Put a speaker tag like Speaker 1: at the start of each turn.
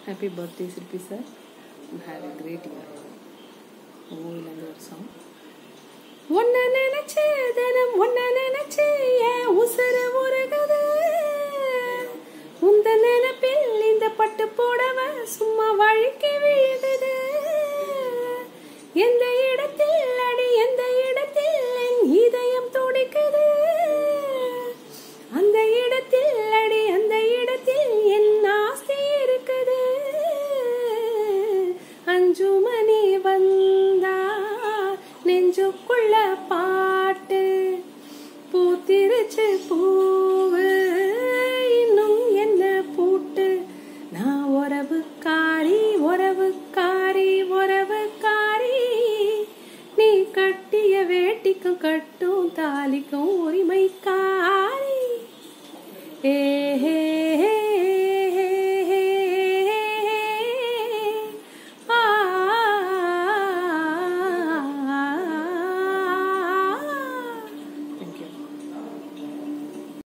Speaker 1: happy birthday Sirpi sir have a great year ஓவிலேருந்து ஒரு song ஒன்ன நினைச்சு தினம் ஒன்ன நினைச்சு என் உசுறு உருகுது உந்த நினைப்பில் இந்த பட்டு போடவ சும்மா வழுக்கி விழுகுது எந்த இடத்தில் அடி எந்த இடத்தில் என் இதயம் துடிக்குது அந்த இடத்தில் அடி அந்த இடத்தில் என் ஆசை இருக்குது அஞ்சு மணி வந்தா நெஞ்சுக்குள்ள பாட்டு பூத்திருச்சு பூவு இன்னும் என்ன பூட்டு நான் உறவுக்காரி உறவுக்காரி உறவுக்காரி நீ கட்டிய வேட்டிக்கும் கட்டும் தாலிக்கும் உரிமைக்காரி ஏ